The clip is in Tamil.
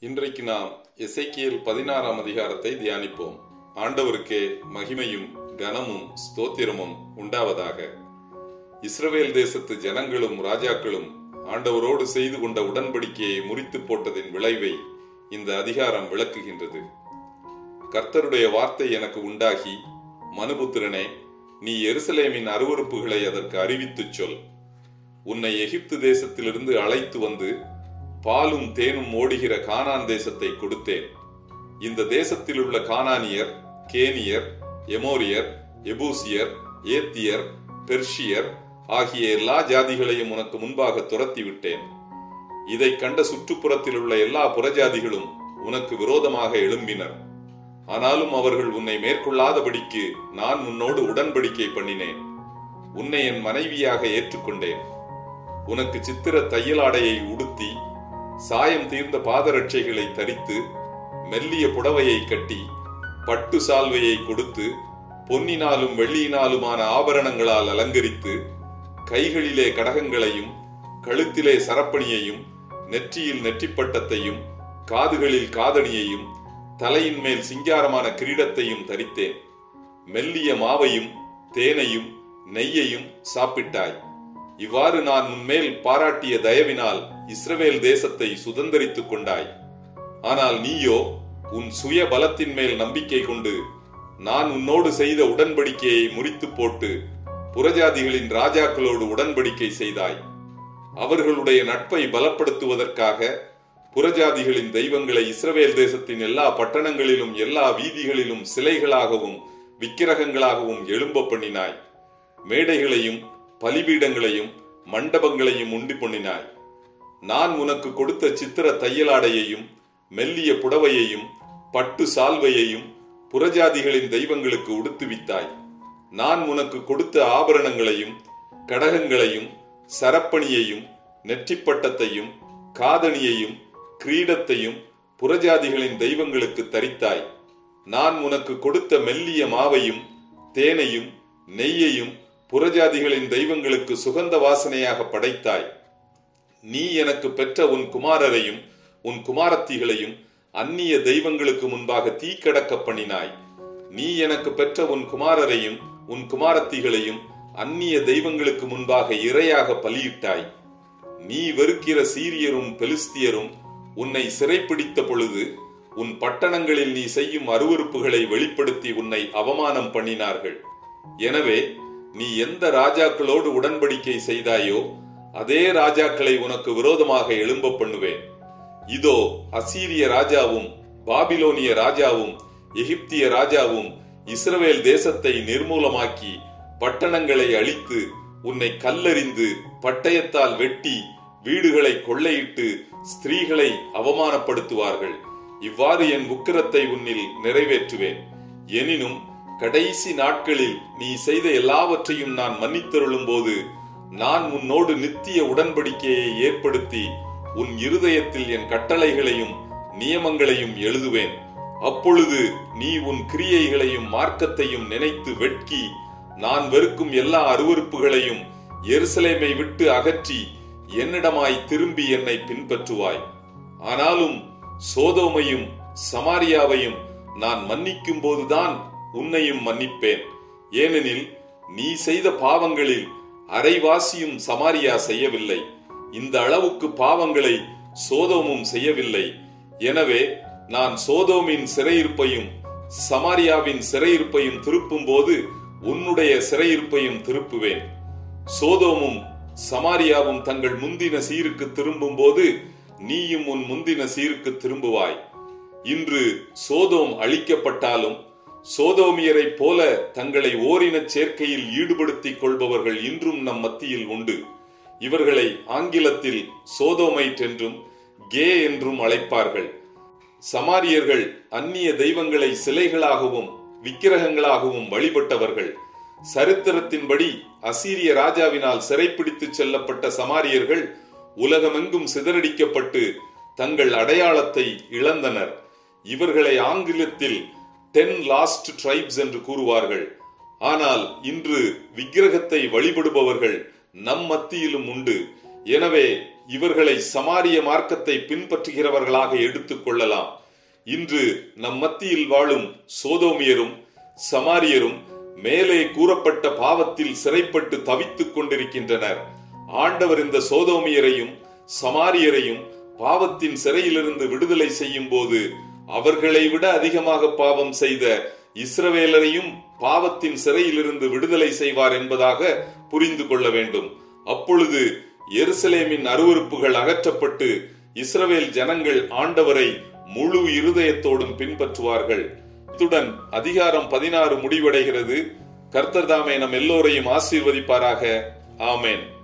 இன்றைக்கு நாம் எசைக்கியல் பதினாறாம் அதிகாரத்தை தியானிப்போம் ஆண்டவருக்கே மகிமையும் கனமும் ஸ்தோத்திரமும் உண்டாவதாக இஸ்ரவேல் தேசத்து ஜனங்களும் ராஜாக்களும் ஆண்டவரோடு செய்து கொண்ட உடன்படிக்கையை முறித்து போட்டதின் விளைவை இந்த அதிகாரம் விளக்குகின்றது கர்த்தருடைய வார்த்தை எனக்கு உண்டாகி மனுபுத்திரனே நீ எருசலேமின் அருவறுப்புகளை அதற்கு அறிவித்துச் சொல் உன்னை எகிப்து தேசத்திலிருந்து அழைத்து வந்து பாலும் தேனும் ஓடுகிற கானான் தேசத்தை கொடுத்தேன் இந்த தேசத்தில் உள்ள கானானியர் கேனியர் எமோரியர் எபூசியர் ஏத்தியர் பெர்ஷியர் ஆகிய எல்லா ஜாதிகளையும் உனக்கு முன்பாக துரத்தி விட்டேன் இதை கண்ட சுற்றுப்புறத்தில் உள்ள எல்லா புறஜாதிகளும் உனக்கு விரோதமாக எழும்பினர் ஆனாலும் அவர்கள் உன்னை மேற்கொள்ளாதபடிக்கு நான் உன்னோடு உடன்படிக்கை பண்ணினேன் உன்னை என் மனைவியாக ஏற்றுக்கொண்டேன் உனக்கு சித்திர தையலாடையை உடுத்தி சாயம் தீர்ந்த பாதரட்சைகளை தரித்து மெல்லிய புடவையை கட்டி பட்டு சால்வையை கொடுத்து பொன்னினாலும் வெள்ளியினாலுமான ஆபரணங்களால் அலங்கரித்து கைகளிலே கடகங்களையும் கழுத்திலே சரப்பணியையும் நெற்றியில் நெற்றிப்பட்டத்தையும் காதுகளில் காதணியையும் தலையின் மேல் சிங்காரமான கிரீடத்தையும் தரித்தேன் மெல்லிய மாவையும் தேனையும் நெய்யையும் சாப்பிட்டாய் இவ்வாறு நான் உன்மேல் பாராட்டிய தயவினால் இஸ்ரவேல் தேசத்தை சுதந்திரித்துக் கொண்டாய் ஆனால் நீயோ உன் சுய பலத்தின் மேல் நம்பிக்கை கொண்டு நான் உன்னோடு செய்த உடன்படிக்கையை முறித்து போட்டு புறஜாதிகளின் ராஜாக்களோடு உடன்படிக்கை செய்தாய் அவர்களுடைய நட்பை பலப்படுத்துவதற்காக புறஜாதிகளின் தெய்வங்களை இஸ்ரவேல் தேசத்தின் எல்லா பட்டணங்களிலும் எல்லா வீதிகளிலும் சிலைகளாகவும் விக்கிரகங்களாகவும் எழும்ப பண்ணினாய் மேடைகளையும் பலிபீடங்களையும் மண்டபங்களையும் உண்டு பண்ணினாய் நான் உனக்கு கொடுத்த சித்திர தையலாடையையும் மெல்லிய புடவையையும் பட்டு சால்வையையும் புறஜாதிகளின் தெய்வங்களுக்கு உடுத்துவித்தாய் நான் உனக்கு கொடுத்த ஆபரணங்களையும் கடகங்களையும் சரப்பணியையும் நெற்றிப்பட்டத்தையும் காதணியையும் கிரீடத்தையும் புறஜாதிகளின் தெய்வங்களுக்கு தரித்தாய் நான் உனக்கு கொடுத்த மெல்லிய மாவையும் தேனையும் நெய்யையும் புறஜாதிகளின் தெய்வங்களுக்கு சுகந்த வாசனையாக படைத்தாய் நீ எனக்கு பெற்ற உன் குமாரரையும் உன் குமாரத்திகளையும் அந்நிய தெய்வங்களுக்கு முன்பாக தீக்கடக்க பண்ணினாய் நீ எனக்கு பெற்ற உன் குமாரரையும் உன் குமாரத்திகளையும் அந்நிய தெய்வங்களுக்கு முன்பாக இரையாக பலியிட்டாய் நீ வெறுக்கிற சீரியரும் பெலிஸ்தியரும் உன்னை சிறைப்பிடித்த பொழுது உன் பட்டணங்களில் நீ செய்யும் அருவறுப்புகளை வெளிப்படுத்தி உன்னை அவமானம் பண்ணினார்கள் எனவே நீ எந்த ராஜாக்களோடு உடன்படிக்கை செய்தாயோ அதே ராஜாக்களை உனக்கு விரோதமாக எழும்ப பண்ணுவேன் இதோ அசீரிய ராஜாவும் பாபிலோனிய ராஜாவும் எகிப்திய ராஜாவும் இஸ்ரவேல் தேசத்தை நிர்மூலமாக்கி பட்டணங்களை அழித்து உன்னை கல்லறிந்து பட்டயத்தால் வெட்டி வீடுகளை கொள்ளையிட்டு ஸ்திரீகளை அவமானப்படுத்துவார்கள் இவ்வாறு என் உக்கிரத்தை உன்னில் நிறைவேற்றுவேன் எனினும் கடைசி நாட்களில் நீ செய்த எல்லாவற்றையும் நான் மன்னித்தருளும் போது நான் உன்னோடு நித்திய உடன்படிக்கையை ஏற்படுத்தி உன் இருதயத்தில் என் கட்டளைகளையும் நியமங்களையும் எழுதுவேன் அப்பொழுது நீ உன் கிரியைகளையும் மார்க்கத்தையும் நினைத்து வெட்கி நான் வெறுக்கும் எல்லா அருவறுப்புகளையும் எருசலேமை விட்டு அகற்றி என்னிடமாய் திரும்பி என்னை பின்பற்றுவாய் ஆனாலும் சோதோமையும் சமாரியாவையும் நான் மன்னிக்கும் போதுதான் உன்னையும் மன்னிப்பேன் ஏனெனில் நீ செய்த பாவங்களில் அரைவாசியும் சமாரியா செய்யவில்லை இந்த அளவுக்கு பாவங்களை சோதோமும் செய்யவில்லை எனவே நான் சோதோமின் சிறையிருப்பையும் சமாரியாவின் சிறையிருப்பையும் திருப்பும் போது உன்னுடைய சிறையிருப்பையும் திருப்புவேன் சோதோமும் சமாரியாவும் தங்கள் முந்தின சீருக்கு திரும்பும் போது நீயும் உன் முந்தின சீருக்கு திரும்புவாய் இன்று சோதோம் அழிக்கப்பட்டாலும் சோதோமியரைப் போல தங்களை ஓரின சேர்க்கையில் ஈடுபடுத்திக் கொள்பவர்கள் இன்றும் நம் மத்தியில் உண்டு இவர்களை ஆங்கிலத்தில் சோதோமைட் என்றும் கே என்றும் அழைப்பார்கள் சமாரியர்கள் அந்நிய தெய்வங்களை சிலைகளாகவும் விக்கிரகங்களாகவும் வழிபட்டவர்கள் சரித்திரத்தின்படி அசீரிய ராஜாவினால் சிறைப்பிடித்து செல்லப்பட்ட சமாரியர்கள் உலகமெங்கும் சிதறடிக்கப்பட்டு தங்கள் அடையாளத்தை இழந்தனர் இவர்களை ஆங்கிலத்தில் டென் லாஸ்ட் ட்ரைப்ஸ் என்று கூறுவார்கள் ஆனால் இன்று விக்கிரகத்தை வழிபடுபவர்கள் நம் மத்தியிலும் உண்டு எனவே இவர்களை சமாரிய மார்க்கத்தை பின்பற்றுகிறவர்களாக எடுத்துக் கொள்ளலாம் இன்று நம் மத்தியில் வாழும் சோதோமியரும் சமாரியரும் மேலே கூறப்பட்ட பாவத்தில் சிறைப்பட்டு தவித்துக் கொண்டிருக்கின்றனர் ஆண்டவர் இந்த சோதோமியரையும் சமாரியரையும் பாவத்தின் சிறையிலிருந்து விடுதலை செய்யும் போது அவர்களை விட அதிகமாக பாவம் செய்த இஸ்ரவேலரையும் பாவத்தின் சிறையிலிருந்து விடுதலை செய்வார் என்பதாக புரிந்து கொள்ள வேண்டும் அப்பொழுது எருசலேமின் அருவறுப்புகள் அகற்றப்பட்டு இஸ்ரவேல் ஜனங்கள் ஆண்டவரை முழு இருதயத்தோடும் பின்பற்றுவார்கள் இத்துடன் அதிகாரம் பதினாறு முடிவடைகிறது கர்த்தர் தாமே நம் எல்லோரையும் ஆசீர்வதிப்பாராக ஆமேன்